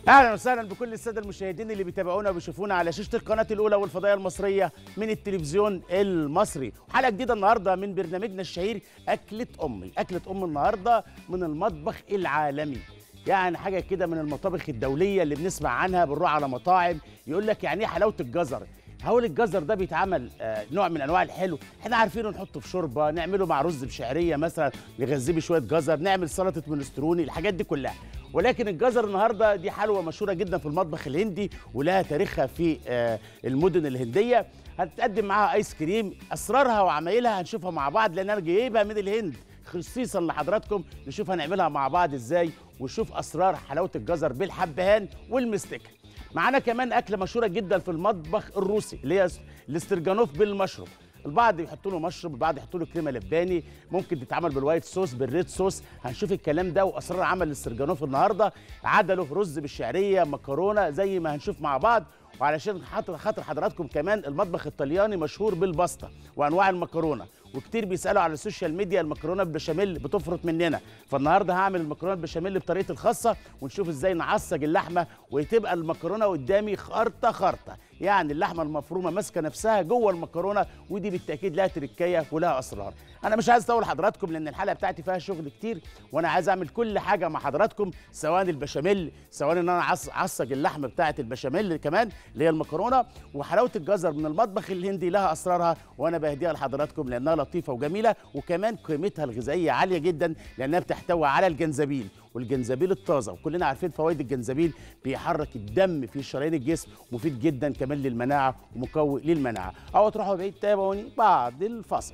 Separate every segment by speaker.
Speaker 1: اهلا وسهلا بكل الساده المشاهدين اللي بيتابعونا وبيشوفونا على شاشه القناه الاولى والفضائيه المصريه من التلفزيون المصري حلقه جديده النهارده من برنامجنا الشهير اكله امي اكله ام النهارده من المطبخ العالمي يعني حاجه كده من المطابخ الدوليه اللي بنسمع عنها بنروح على مطاعم يقول لك يعني ايه حلاوه الجزر هقول الجزر ده بيتعمل آه، نوع من انواع الحلو احنا عارفينه نحطه في شوربه نعمله مع رز بشعريه مثلا نغذيه بشويه جزر نعمل سلطه منستروني الحاجات دي كلها ولكن الجزر النهارده دي حلوه مشهوره جدا في المطبخ الهندي ولها تاريخها في آه، المدن الهنديه هتقدم معاها ايس كريم اسرارها وعمايلها هنشوفها مع بعض لان انا جايبها من الهند خصيصا لحضراتكم نشوف هنعملها مع بعض ازاي ونشوف اسرار حلاوه الجزر بالحبهان والمستكه معانا كمان اكله مشهوره جدا في المطبخ الروسي اللي هي الاسترجانوف بالمشروم البعض بيحطوا له مشروم البعض يحطوا له كريمه لباني ممكن تتعمل بالوايت صوص بالريد صوص هنشوف الكلام ده واسرار عمل الاسترجانوف النهارده عدله رز بالشعريه مكرونه زي ما هنشوف مع بعض وعلشان خاطر خاطر حضراتكم كمان المطبخ الطلياني مشهور بالباستا وانواع المكرونه وكتير بيسالوا على السوشيال ميديا المكرونه بالبشاميل بتفرط مننا فالنهارده هعمل المكرونه بالبشاميل بطريقتي الخاصه ونشوف ازاي نعصج اللحمه وتبقى المكرونه قدامي خرطه خرطه يعني اللحمه المفرومه ماسكه نفسها جوه المكرونه ودي بالتاكيد لها تركايه ولها اسرار انا مش عايز اطول حضراتكم لان الحلقه بتاعتي فيها شغل كتير وانا عايز اعمل كل حاجه مع حضراتكم سواء البشاميل سواء ان انا أعص- اعصج اللحمه بتاعه البشاميل كمان اللي هي المكرونه وحلاوه الجزر من المطبخ الهندي لها اسرارها وانا بهديها لحضراتكم لانها لطيفه وجميله وكمان قيمتها الغذائيه عاليه جدا لانها بتحتوي على الجنزبيل والجنزبيل الطازه وكلنا عارفين فوائد الجنزبيل بيحرك الدم في شرايين الجسم مفيد جدا كمان للمناعه ومقوي للمناعه او تروحوا بعيد تابعوني بعد الفاصل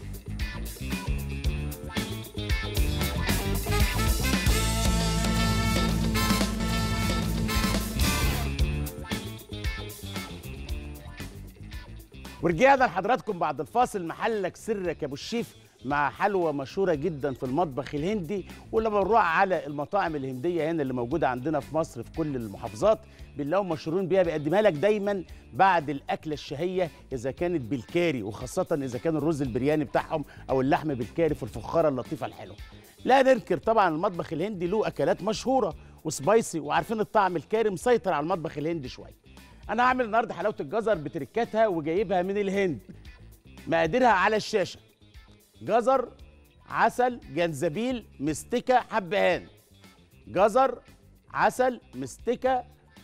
Speaker 1: ورجعنا لحضراتكم بعد الفاصل محلك سرك يا ابو الشيف مع حلوى مشهوره جدا في المطبخ الهندي ولما بنروح على المطاعم الهنديه هنا اللي موجوده عندنا في مصر في كل المحافظات بنلاقيهم مشهورين بيها بيقدمها لك دايما بعد الاكله الشهيه اذا كانت بالكاري وخاصه اذا كان الرز البرياني بتاعهم او اللحم بالكاري في الفخاره اللطيفه الحلوه لا ننكر طبعا المطبخ الهندي له اكلات مشهوره وسبايسي وعارفين الطعم الكاري مسيطر على المطبخ الهندي شويه انا هعمل النهارده حلاوه الجزر بتركاتها وجايبها من الهند مقاديرها على الشاشه جزر عسل جنزبيل مستكه حبهان جزر عسل مستكه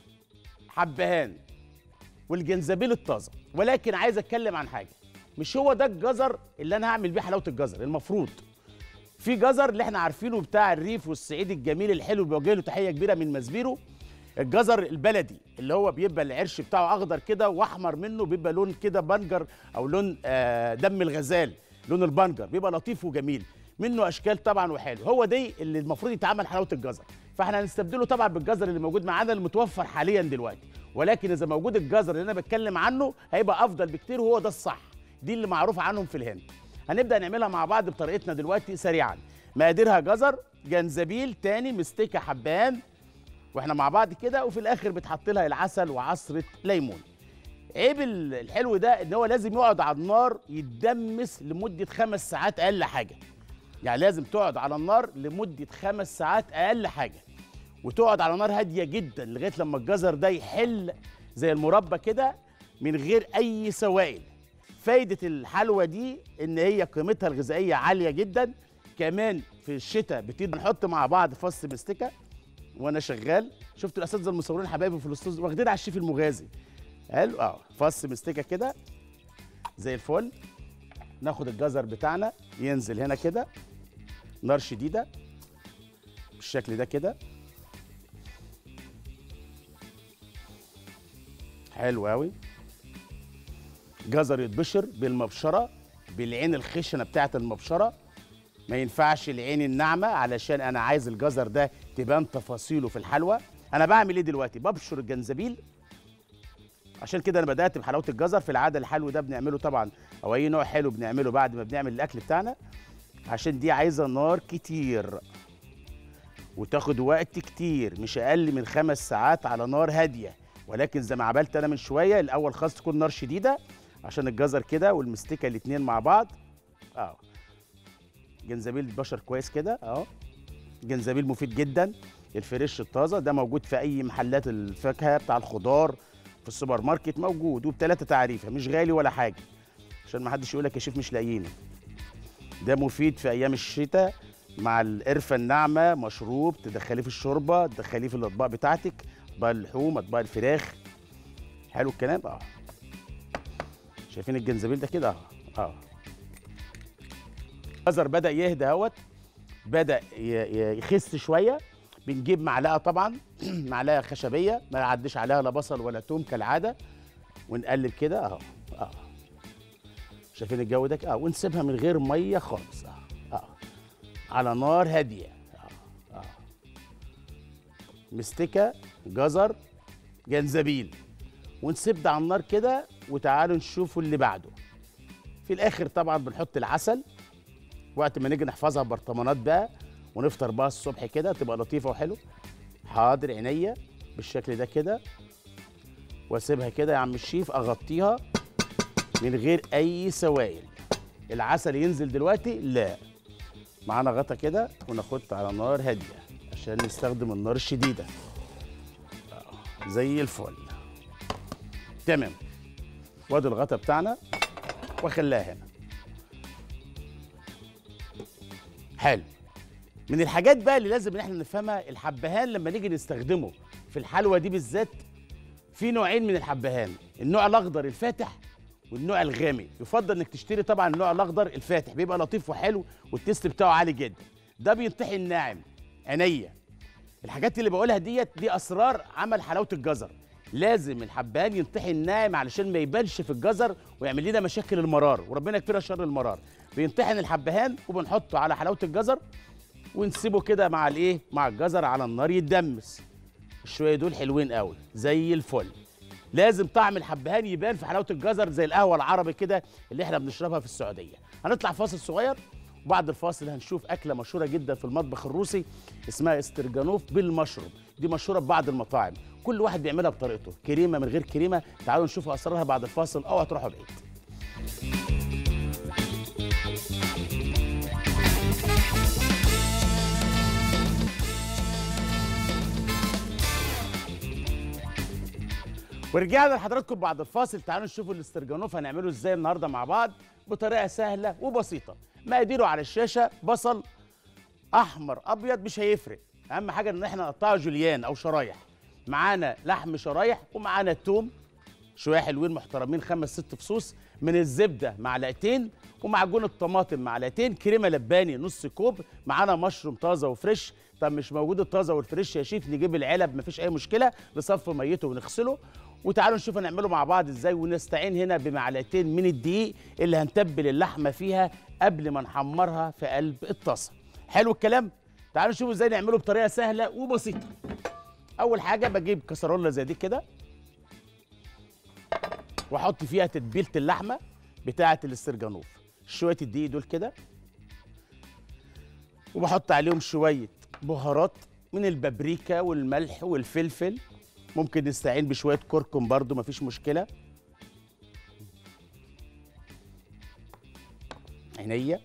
Speaker 1: حبهان والجنزبيل الطازه ولكن عايز اتكلم عن حاجه مش هو ده الجزر اللي انا هعمل بيه حلاوه الجزر المفروض في جزر اللي احنا عارفينه بتاع الريف والصعيد الجميل الحلو بيوجه له تحيه كبيره من مزبيرو الجزر البلدي اللي هو بيبقى العرش بتاعه اخضر كده واحمر منه بيبقى لون كده بنجر او لون آه دم الغزال لون البنجر بيبقى لطيف وجميل منه اشكال طبعا وحلو هو دي اللي المفروض يتعمل حلاوه الجزر فاحنا هنستبدله طبعا بالجزر اللي موجود معانا المتوفر حاليا دلوقتي ولكن اذا موجود الجزر اللي انا بتكلم عنه هيبقى افضل بكتير وهو ده الصح دي اللي معروف عنهم في الهند هنبدا نعملها مع بعض بطريقتنا دلوقتي سريعا مقاديرها جزر جنزبيل تاني مستكه حبان واحنا مع بعض كده وفي الاخر بتحط لها العسل وعصره ليمون عيب ال- الحلو ده ان هو لازم يقعد على النار يتدمس لمده خمس ساعات اقل حاجه يعني لازم تقعد على النار لمده خمس ساعات اقل حاجه وتقعد على نار هاديه جدا لغايه لما الجزر ده يحل زي المربى كده من غير اي سوائل فايده الحلوى دي ان هي قيمتها الغذائيه عاليه جدا كمان في الشتاء بتبقى نحط مع بعض فص مستكه وانا شغال شفت الاساتذه المصورين حبايبي في الاستوديو واخدين على الشيف المغازي حلو اه فص مستكه كده زي الفل ناخد الجزر بتاعنا ينزل هنا كده نار شديده بالشكل ده كده حلو قوي جزر يتبشر بالمبشره بالعين الخشنه بتاعه المبشره ما ينفعش العين الناعمه علشان انا عايز الجزر ده تبان تفاصيله في الحلوى انا بعمل ايه دلوقتي ببشر الجنزبيل عشان كده انا بدات بحلاوه الجزر في العاده الحلو ده بنعمله طبعا او اي نوع حلو بنعمله بعد ما بنعمل الاكل بتاعنا عشان دي عايزه نار كتير وتاخد وقت كتير مش اقل من خمس ساعات على نار هاديه ولكن زي ما عملت انا من شويه الاول خالص تكون نار شديده عشان الجزر كده والمستكه الاتنين مع بعض اه جنزبيل البشر كويس كده اهو جنزبيل مفيد جدا الفريش الطازه ده موجود في اي محلات الفاكهه بتاع الخضار في السوبر ماركت موجود وبثلاثه تعريفه مش غالي ولا حاجه عشان ما حدش يقول لك يا شيف مش لاقيينه ده مفيد في ايام الشتاء مع القرفه الناعمه مشروب تدخليه في الشوربه تدخليه في الاطباق بتاعتك اطباق اللحوم اطباق الفراخ حلو الكلام اه شايفين الجنزبيل ده كده اه اه الجزر بدا يهدى اهوت بدا ي- ي- يخس شويه بنجيب معلقه طبعا معلقه خشبيه ما يعديش عليها لا بصل ولا توم كالعاده ونقلب كده اهو اه شايفين الجو ده اه ونسيبها من غير ميه خالص اه اه على نار هاديه اه اه مستكه جزر جنزبيل ونسيب ده على النار كده وتعالوا نشوفوا اللي بعده في الاخر طبعا بنحط العسل وقت ما نيجي نحفظها ببرطمانات بقى ونفطر بقى الصبح كده تبقى لطيفه وحلو حاضر عينيا بالشكل ده كده واسيبها كده يا عم الشيف اغطيها من غير اي سوائل العسل ينزل دلوقتي لا معانا غطا كده وناخدها على نار هاديه عشان نستخدم النار الشديده آه، زي الفل تمام وادي الغطا بتاعنا واخليها هنا حلو من الحاجات بقى اللي لازم ان احنا نفهمها الحبهان لما نيجي نستخدمه في الحلوى دي بالذات في نوعين من الحبهان النوع الاخضر الفاتح والنوع الغامق يفضل انك تشتري طبعا النوع الاخضر الفاتح بيبقى لطيف وحلو والتيست بتاعه عالي جدا ده بينطحن ناعم عينيا الحاجات اللي بقولها ديت دي اسرار عمل حلاوه الجزر لازم الحبهان ينطحن ناعم علشان ما يبانش في الجزر ويعمل لنا مشاكل المرار وربنا يكفينا شر المرار بينطحن الحبهان وبنحطه على حلاوه الجزر ونسيبه كده مع الايه مع الجزر على النار يتدمس الشويه دول حلوين قوي زي الفل لازم طعم الحبهان يبان في حلاوه الجزر زي القهوه العربي كده اللي احنا بنشربها في السعوديه هنطلع فاصل صغير وبعد الفاصل هنشوف اكله مشهوره جدا في المطبخ الروسي اسمها استرجانوف بالمشروم دي مشهوره في بعض المطاعم كل واحد بيعملها بطريقته كريمه من غير كريمه تعالوا نشوف اسرارها بعد الفاصل او هتروحوا بعيد ورجعنا لحضراتكم بعد الفاصل تعالوا نشوفوا الاسترجانوف هنعمله ازاي النهارده مع بعض بطريقه سهله وبسيطه مقاديره على الشاشه بصل احمر ابيض مش هيفرق اهم حاجه ان احنا نقطعه جوليان او شرايح معانا لحم شرايح ومعانا توم شويه حلوين محترمين خمس ست فصوص من الزبده معلقتين ومعجون الطماطم معلقتين كريمه لباني نص كوب معانا مشروم طازه وفريش طب مش موجود الطازه والفريش يا شيف نجيب العلب مفيش اي مشكله نصفي ميته ونغسله وتعالوا نشوف هنعمله مع بعض ازاي ونستعين هنا بمعلقتين من الدقيق اللي هنتبل اللحمه فيها قبل ما نحمرها في قلب الطاسه حلو الكلام تعالوا نشوف ازاي نعمله بطريقه سهله وبسيطه اول حاجه بجيب كسرونه زي دي كده واحط فيها تتبيله اللحمه بتاعه الاسترجانوف شويه الدقيق دول كده وبحط عليهم شويه بهارات من البابريكا والملح والفلفل ممكن نستعين بشويه كركم برضو مفيش مشكله عينيا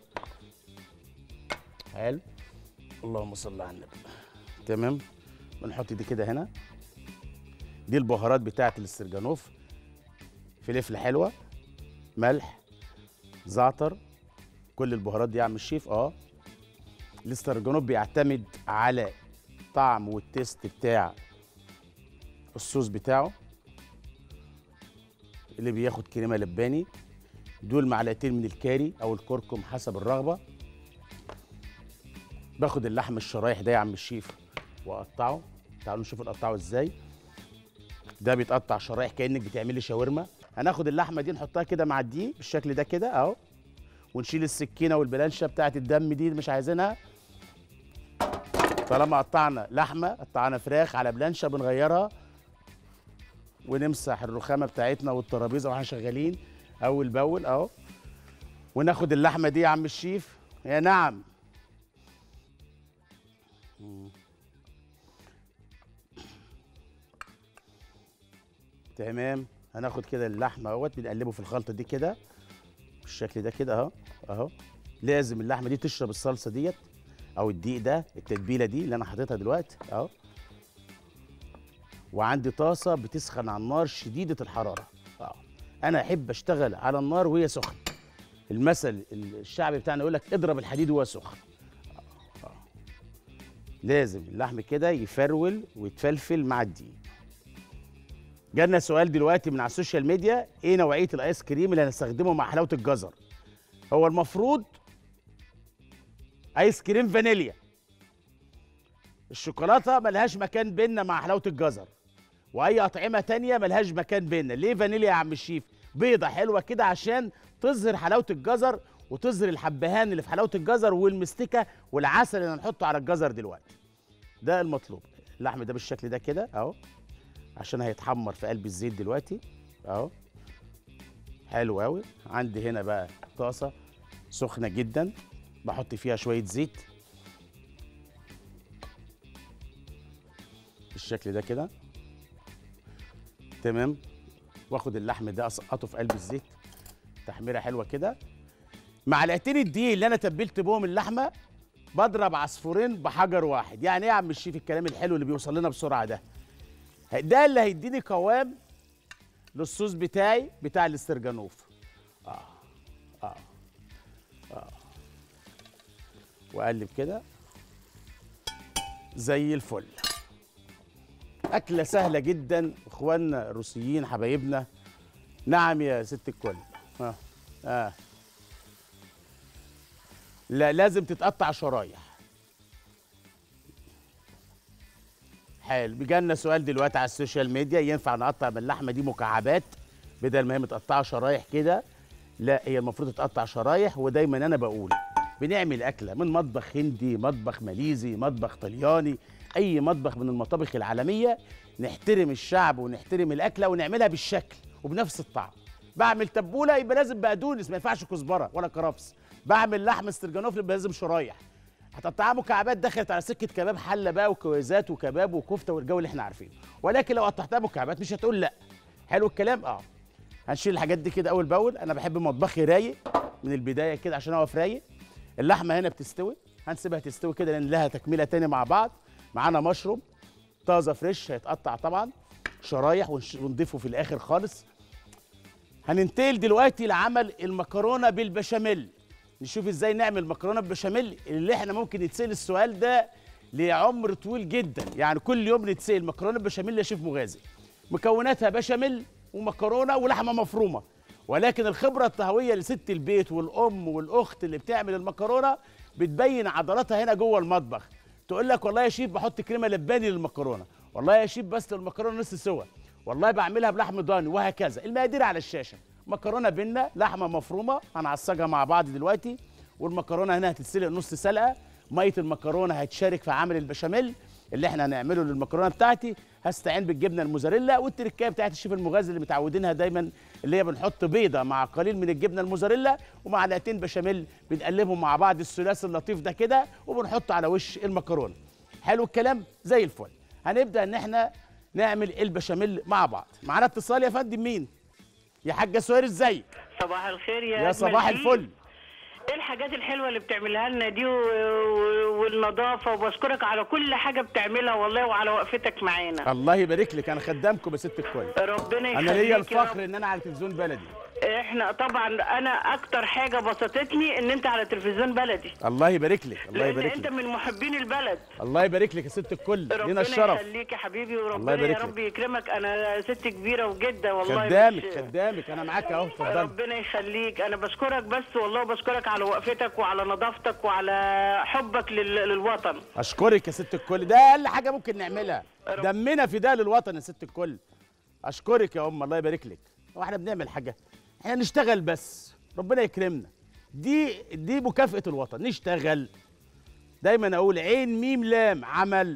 Speaker 1: حلو اللهم صل على النبي تمام بنحط دي كده هنا دي البهارات بتاعه الاسترجانوف فلفل حلوه ملح زعتر كل البهارات دي يا عم الشيف اه الاسترجانوف بيعتمد على طعم والتيست بتاع الصوص بتاعه اللي بياخد كريمه لباني دول معلقتين من الكاري او الكركم حسب الرغبه باخد اللحم الشرايح ده يا عم الشيف واقطعه تعالوا نشوف نقطعه ازاي ده بيتقطع شرايح كانك بتعملي شاورما هناخد اللحمه دي نحطها كده مع الدقيق بالشكل ده كده اهو ونشيل السكينه والبلانشه بتاعه الدم دي اللي مش عايزينها طالما قطعنا لحمه قطعنا فراخ على بلانشه بنغيرها ونمسح الرخامه بتاعتنا والترابيزه واحنا شغالين اول باول اهو وناخد اللحمه دي يا عم الشيف يا نعم تمام هناخد كده اللحمه اهوت بنقلبه في الخلطه دي كده بالشكل ده كده اهو اهو لازم اللحمه دي تشرب الصلصه ديت او الدقيق ده التتبيله دي اللي انا حاططها دلوقتي اهو وعندي طاسه بتسخن على النار شديده الحراره اه انا احب اشتغل على النار وهي سخنه المثل الشعبي بتاعنا يقول لك اضرب الحديد وهو سخن آه، آه. لازم اللحم كده يفرول ويتفلفل مع الدقيق جالنا سؤال دلوقتي من على السوشيال ميديا ايه نوعيه الايس كريم اللي هنستخدمه مع حلاوه الجزر هو المفروض ايس كريم فانيليا الشوكولاته ملهاش مكان بينا مع حلاوه الجزر واي اطعمه تانية ملهاش مكان بينا ليه فانيليا يا عم الشيف بيضه حلوه كده عشان تظهر حلاوه الجزر وتظهر الحبهان اللي في حلاوه الجزر والمستكه والعسل اللي هنحطه على الجزر دلوقتي ده المطلوب اللحم ده بالشكل ده كده اهو عشان هيتحمر في قلب الزيت دلوقتي اهو حلو قوي عندي هنا بقى طاسه سخنه جدا بحط فيها شويه زيت بالشكل ده كده تمام واخد اللحم ده اسقطه في قلب الزيت تحميره حلوه كده معلقتين الدقيق اللي انا تبلت بهم اللحمه بضرب عصفورين بحجر واحد يعني ايه يا عم الشيف الكلام الحلو اللي بيوصل لنا بسرعه ده ده اللي هيديني قوام للصوص بتاعي بتاع الاسترجانوف اه اه اه واقلب كده زي الفل أكلة سهلة جدا إخواننا الروسيين حبايبنا نعم يا ست الكل آه. آه. لا لازم تتقطع شرايح حلو بيجالنا سؤال دلوقتي على السوشيال ميديا ينفع نقطع من اللحمه دي مكعبات بدل ما هي متقطعه شرايح كده لا هي المفروض تتقطع شرايح ودايما انا بقول بنعمل اكله من مطبخ هندي مطبخ ماليزي مطبخ طلياني اي مطبخ من المطابخ العالميه نحترم الشعب ونحترم الاكله ونعملها بالشكل وبنفس الطعم بعمل تبوله يبقى لازم بقدونس ما ينفعش كزبره ولا كرفس بعمل لحم استرجانوف يبقى لازم شرايح هتقطعها مكعبات دخلت على سكه كباب حله بقى وكويزات وكباب وكفته والجو اللي احنا عارفينه ولكن لو قطعتها مكعبات مش هتقول لا حلو الكلام اه هنشيل الحاجات دي كده اول باول انا بحب مطبخي رايق من البدايه كده عشان اقف رايق اللحمه هنا بتستوي هنسيبها تستوي كده لان لها تكمله تاني مع بعض معانا مشروم طازه فريش هيتقطع طبعا شرايح ونضيفه في الاخر خالص هننتقل دلوقتي لعمل المكرونه بالبشاميل نشوف ازاي نعمل مكرونه بالبشاميل اللي احنا ممكن يتسال السؤال ده لعمر طويل جدا يعني كل يوم نتسال مكرونه بالبشاميل يا شيف مغازي مكوناتها بشاميل ومكرونه ولحمه مفرومه ولكن الخبره الطهويه لست البيت والام والاخت اللي بتعمل المكرونه بتبين عضلاتها هنا جوه المطبخ تقول لك والله يا شيف بحط كريمه لباني للمكرونه والله يا شيف بس المكرونه نص سوا والله بعملها بلحم ضاني وهكذا المقادير على الشاشه مكرونه بينا لحمه مفرومه هنعصجها مع بعض دلوقتي والمكرونه هنا هتتسلق نص سلقه ميه المكرونه هتشارك في عمل البشاميل اللي احنا هنعمله للمكرونه بتاعتي هستعين بالجبنه الموزاريلا والتركايه بتاعت الشيف المغازي اللي متعودينها دايما اللي هي بنحط بيضه مع قليل من الجبنه الموزاريلا ومعلقتين بشاميل بنقلبهم مع بعض الثلاثي اللطيف ده كده وبنحطه على وش المكرونه حلو الكلام زي الفل هنبدا ان احنا نعمل البشاميل مع بعض معانا اتصال يا فندم مين يا حاجه سهير ازيك
Speaker 2: صباح الخير يا
Speaker 1: يا صباح
Speaker 2: أجمل
Speaker 1: الفل
Speaker 2: ايه الحاجات الحلوه اللي بتعملها لنا دي و... و... والنظافه وبشكرك على كل حاجه بتعملها والله وعلى وقفتك معانا
Speaker 1: الله يبارك لك انا خدامكم يا ست الكل
Speaker 2: ربنا يخليك
Speaker 1: انا ليا
Speaker 2: يا
Speaker 1: الفخر
Speaker 2: رب.
Speaker 1: ان انا على تلفزيون بلدي
Speaker 2: احنا طبعا انا اكتر حاجه بسطتني ان انت على تلفزيون بلدي
Speaker 1: الله يبارك لك الله
Speaker 2: لان
Speaker 1: يبارك
Speaker 2: انت
Speaker 1: لك
Speaker 2: من محبين البلد
Speaker 1: الله يبارك لك يا ست الكل لينا
Speaker 2: ربنا
Speaker 1: الشرف
Speaker 2: يخليك يا حبيبي
Speaker 1: الله
Speaker 2: وربنا
Speaker 1: يبارك
Speaker 2: يا
Speaker 1: لك.
Speaker 2: رب يكرمك انا ست كبيره وجده والله
Speaker 1: خدامك
Speaker 2: مش-
Speaker 1: خدامك انا معاك اهو اتفضل
Speaker 2: ربنا يخليك انا بشكرك بس والله بشكرك على وقفتك وعلى نظافتك وعلى حبك لل... للوطن
Speaker 1: اشكرك يا ست الكل ده اقل حاجه ممكن نعملها
Speaker 2: رب-
Speaker 1: دمنا فداء للوطن يا ست الكل اشكرك يا ام الله يبارك لك هو احنا بنعمل حاجه احنا نشتغل بس ربنا يكرمنا دي دي مكافاه الوطن نشتغل دايما اقول عين ميم لام عمل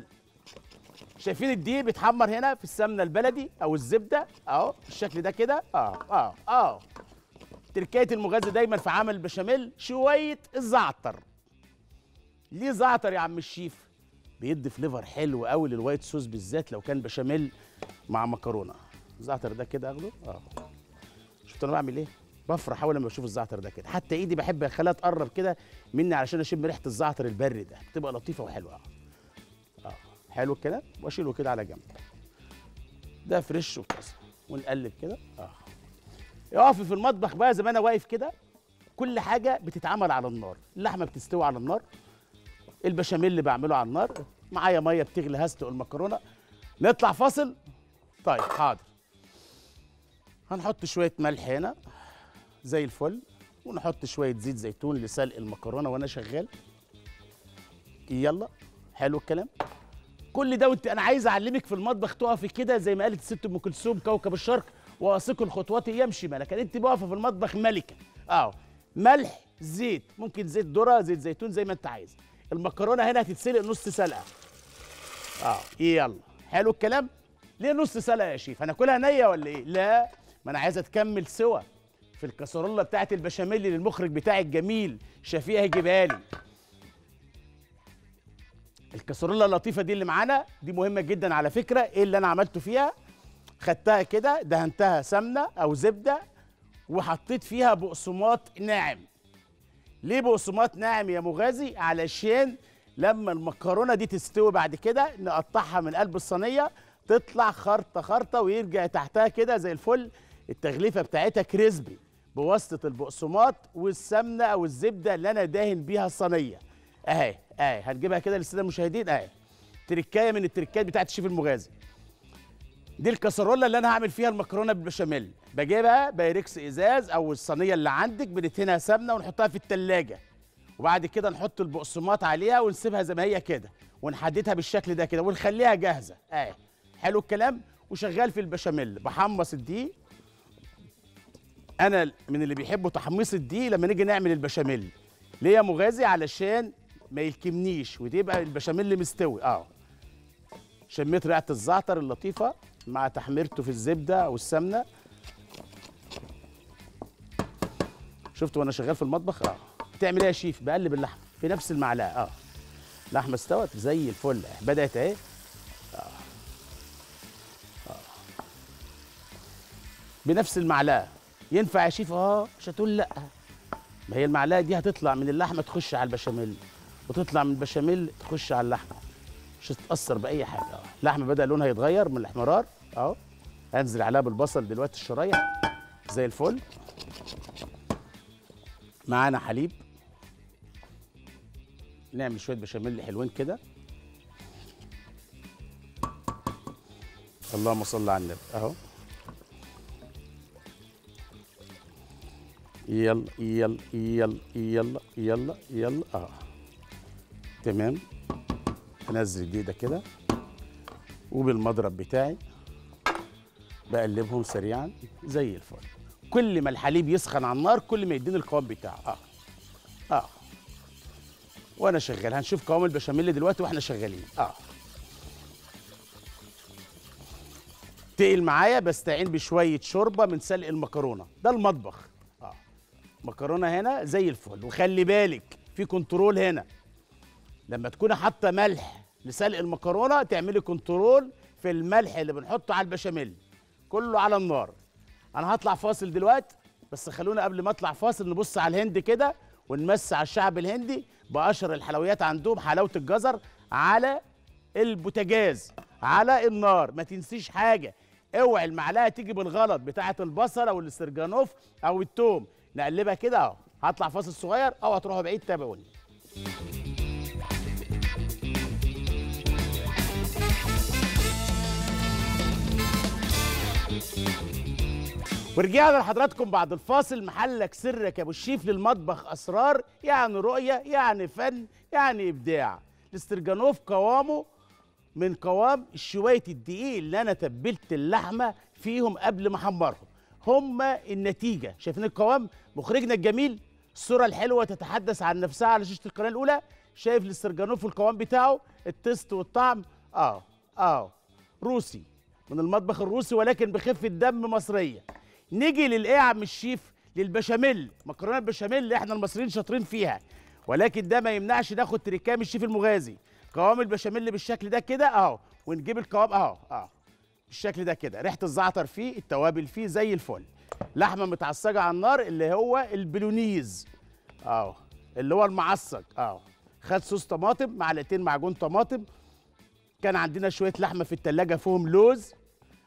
Speaker 1: شايفين الدقيق بيتحمر هنا في السمنه البلدي او الزبده اهو بالشكل ده كده اه اه اه تركايه المغازي دايما في عمل البشاميل شويه الزعتر ليه زعتر يا عم الشيف بيدي فليفر حلو قوي للوايت صوص بالذات لو كان بشاميل مع مكرونه الزعتر ده كده اخده اه شفت انا بعمل ايه بفرح اول لما بشوف الزعتر ده كده حتى ايدي بحب اخليها تقرب كده مني علشان اشم ريحه الزعتر البري ده بتبقى لطيفه وحلوه اه اه حلو الكلام واشيله كده على جنب ده فريش وكذا ونقلب كده اه اقفي في المطبخ بقى زي ما انا واقف كده كل حاجه بتتعمل على النار اللحمه بتستوي على النار البشاميل اللي بعمله على النار معايا ميه بتغلي هسلق المكرونه نطلع فاصل طيب حاضر هنحط شويه ملح هنا زي الفل ونحط شويه زيت زيتون لسلق المكرونه وانا شغال يلا حلو الكلام كل ده وانت انا عايز اعلمك في المطبخ تقفي كده زي ما قالت الست ام كلثوم كوكب الشرق واثق الخطوات يمشي ملكا انت واقفه في المطبخ ملكه اه ملح زيت ممكن زيت ذره زيت زيتون زي ما انت عايز المكرونه هنا هتتسلق نص سلقه اه يلا حلو الكلام ليه نص سلقه يا شيف هناكلها نيه ولا ايه لا ما انا عايزه تكمل سوا في الكسرولة بتاعت البشاميل اللي المخرج بتاعي الجميل شفيق هيجيبها لي الكسرولة اللطيفة دي اللي معانا دي مهمة جدا على فكرة ايه اللي انا عملته فيها خدتها كده دهنتها سمنة او زبدة وحطيت فيها بقسماط ناعم ليه بقسماط ناعم يا مغازي علشان لما المكرونة دي تستوي بعد كده نقطعها من قلب الصينية تطلع خرطة خرطة ويرجع تحتها كده زي الفل التغليفة بتاعتها كريسبي بواسطة البقسماط والسمنة أو الزبدة اللي أنا داهن بيها الصينية أهي أهي هنجيبها كده للسادة المشاهدين أهي تركاية من التركات بتاعت الشيف المغازي دي الكسرولة اللي أنا هعمل فيها المكرونة بالبشاميل بجيبها بايركس إزاز أو الصينية اللي عندك بندهنها سمنة ونحطها في التلاجة وبعد كده نحط البقسماط عليها ونسيبها زي ما هي كده ونحددها بالشكل ده كده ونخليها جاهزة أهي حلو الكلام وشغال في البشاميل بحمص الدقيق انا من اللي بيحبوا تحميص الدقيق لما نيجي نعمل البشاميل ليه يا مغازي علشان ما يلكمنيش وتبقى البشاميل مستوي اه شميت ريحه الزعتر اللطيفه مع تحميرته في الزبده والسمنه شفت وانا شغال في المطبخ اه بتعمل ايه يا شيف بقلب اللحمه في نفس المعلقه اه اللحمه استوت زي الفل بدات اهي بنفس المعلقه ينفع يا شيف اه مش هتقول لا ما هي المعلقه دي هتطلع من اللحمه تخش على البشاميل وتطلع من البشاميل تخش على اللحمه مش هتتاثر باي حاجه اه اللحمه بدا لونها يتغير من الاحمرار اهو هنزل عليها بالبصل دلوقتي الشرايح زي الفل معانا حليب نعمل شويه بشاميل حلوين كده اللهم صل على النبي اهو يلا يلا يلا يلا يلا يلا اه تمام انزل دي ده كده وبالمضرب بتاعي بقلبهم سريعا زي الفل كل ما الحليب يسخن على النار كل ما يديني القوام بتاعه اه اه وانا شغال هنشوف قوام البشاميل دلوقتي واحنا شغالين اه تقل معايا بستعين بشويه شوربه من سلق المكرونه ده المطبخ مكرونه هنا زي الفل وخلي بالك في كنترول هنا لما تكوني حاطه ملح لسلق المكرونه تعملي كنترول في الملح اللي بنحطه على البشاميل كله على النار انا هطلع فاصل دلوقتي بس خلونا قبل ما اطلع فاصل نبص على الهند كده ونمس على الشعب الهندي باشهر الحلويات عندهم حلاوه الجزر على البوتاجاز على النار ما تنسيش حاجه اوعي المعلقه تيجي بالغلط بتاعه البصل او الاسترجانوف او التوم نقلبها كده اهو هطلع فاصل صغير او هتروحوا بعيد تابعوني ورجعنا لحضراتكم بعد الفاصل محلك سرك يا ابو الشيف للمطبخ اسرار يعني رؤيه يعني فن يعني ابداع الاسترجانوف قوامه من قوام شويه الدقيق اللي انا تبلت اللحمه فيهم قبل ما احمرهم هما النتيجه شايفين القوام مخرجنا الجميل الصوره الحلوه تتحدث عن نفسها على شاشه القناه الاولى شايف الاسترجانوف والقوام بتاعه التست والطعم اه اه روسي من المطبخ الروسي ولكن بخفه دم مصريه نيجي للايه يا عم الشيف للبشاميل مكرونه البشاميل احنا المصريين شاطرين فيها ولكن ده ما يمنعش ناخد تريكاه من الشيف المغازي قوام البشاميل بالشكل ده كده اهو ونجيب القوام اهو اهو بالشكل ده كده ريحه الزعتر فيه التوابل فيه زي الفل لحمه متعصجه على النار اللي هو البلونيز اهو اللي هو المعصج اهو خد صوص طماطم معلقتين معجون طماطم كان عندنا شويه لحمه في التلاجة فيهم لوز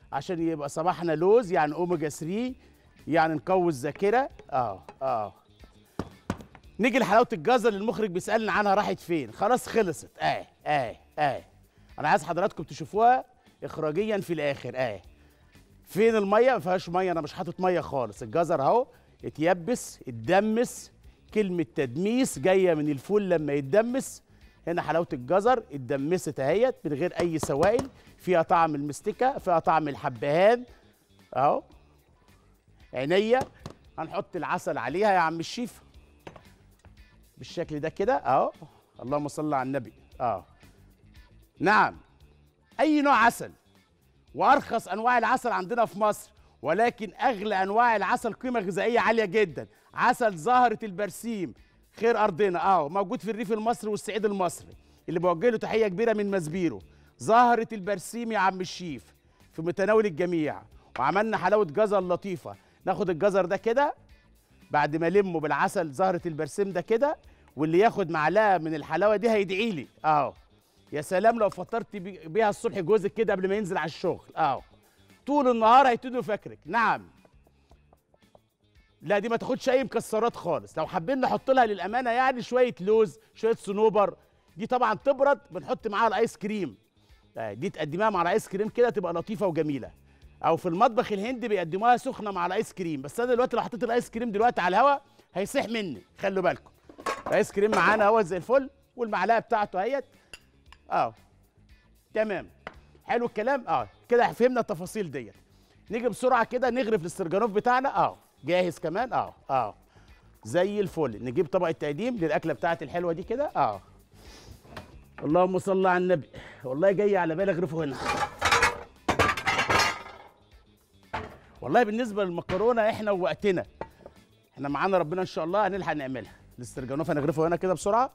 Speaker 1: عشان يبقى صباحنا لوز يعني اوميجا 3 يعني نقوي الذاكره اه اه نيجي لحلاوه الجزر اللي المخرج بيسالنا عنها راحت فين خلاص خلصت اه اه اه انا عايز حضراتكم تشوفوها اخراجيا في الاخر اه فين الميه ما فيهاش ميه انا مش حاطط ميه خالص الجزر اهو اتيبس اتدمس كلمه تدميس جايه من الفول لما يتدمس هنا حلاوه الجزر اتدمست اهيت من غير اي سوائل فيها طعم المستكه فيها طعم الحبهان اهو عينيا هنحط العسل عليها يا عم الشيف بالشكل ده كده اهو اللهم صل على النبي اه نعم اي نوع عسل وارخص انواع العسل عندنا في مصر ولكن اغلى انواع العسل قيمه غذائيه عاليه جدا عسل زهره البرسيم خير ارضنا اه موجود في الريف المصري والصعيد المصري اللي بوجه له تحيه كبيره من مزبيرو زهره البرسيم يا عم الشيف في متناول الجميع وعملنا حلاوه جزر لطيفه ناخد الجزر ده كده بعد ما المه بالعسل زهره البرسيم ده كده واللي ياخد معلقه من الحلاوه دي هيدعي لي اه يا سلام لو فطرت بي- بيها الصبح جوزك كده قبل ما ينزل على الشغل اه طول النهار هيبتدوا فاكرك نعم لا دي ما تاخدش اي مكسرات خالص لو حابين نحط لها للامانه يعني شويه لوز شويه صنوبر دي طبعا تبرد بنحط معاها الايس كريم آه، دي تقدميها مع الايس كريم كده تبقى لطيفه وجميله او في المطبخ الهندي بيقدموها سخنه مع الايس كريم بس انا دلوقتي لو حطيت الايس كريم دلوقتي على الهواء هيسيح مني خلوا بالكم الايس كريم معانا اهو زي الفل والمعلقه بتاعته اهيت اه تمام حلو الكلام اه كده فهمنا التفاصيل ديت نيجي بسرعه كده نغرف الاسترجانوف بتاعنا اه جاهز كمان اه اه زي الفل نجيب طبق التقديم للاكله بتاعتي الحلوه دي كده اه اللهم صل على النبي والله جاي على بالي اغرفه هنا والله بالنسبه للمكرونه احنا ووقتنا احنا معانا ربنا ان شاء الله هنلحق نعملها الاسترجانوف هنغرفه هنا كده بسرعه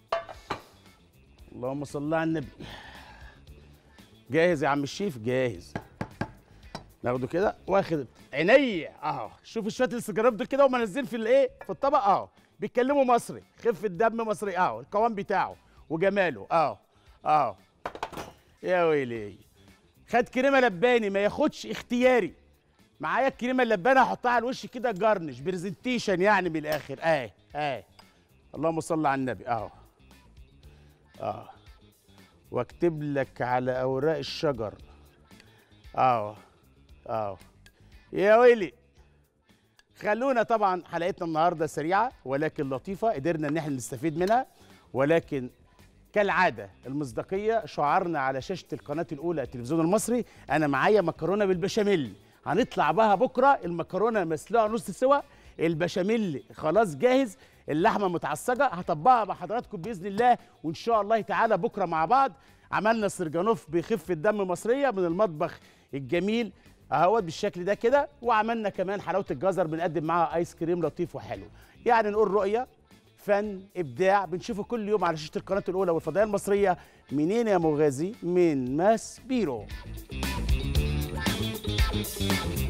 Speaker 1: اللهم صل على النبي جاهز يا عم الشيف جاهز ناخده كده واخد عينيا اهو شوف شويه الاستجراب دول كده وما نازلين في الايه في الطبق اهو بيتكلموا مصري خفه دم مصري اهو القوام بتاعه وجماله اهو اهو يا ويلي خد كريمه لباني ما ياخدش اختياري معايا الكريمه اللبانه هحطها على الوش كده جارنش برزنتيشن يعني من الاخر اهي اهي اللهم صل على النبي اهو اه واكتب لك على اوراق الشجر اه اه يا ويلي خلونا طبعا حلقتنا النهارده سريعه ولكن لطيفه قدرنا ان احنا نستفيد منها ولكن كالعاده المصداقيه شعارنا على شاشه القناه الاولى التلفزيون المصري انا معايا مكرونه بالبشاميل هنطلع بها بكره المكرونه مسلوقه نص سوا البشاميل خلاص جاهز اللحمه متعصجه هطبقها مع حضراتكم باذن الله وان شاء الله تعالى بكره مع بعض عملنا سرجانوف بخفه دم مصريه من المطبخ الجميل اهوت بالشكل ده كده وعملنا كمان حلاوه الجزر بنقدم معاها ايس كريم لطيف وحلو يعني نقول رؤيه فن ابداع بنشوفه كل يوم على شاشه القناه الاولى والفضائيه المصريه منين يا مغازي من ماس بيرو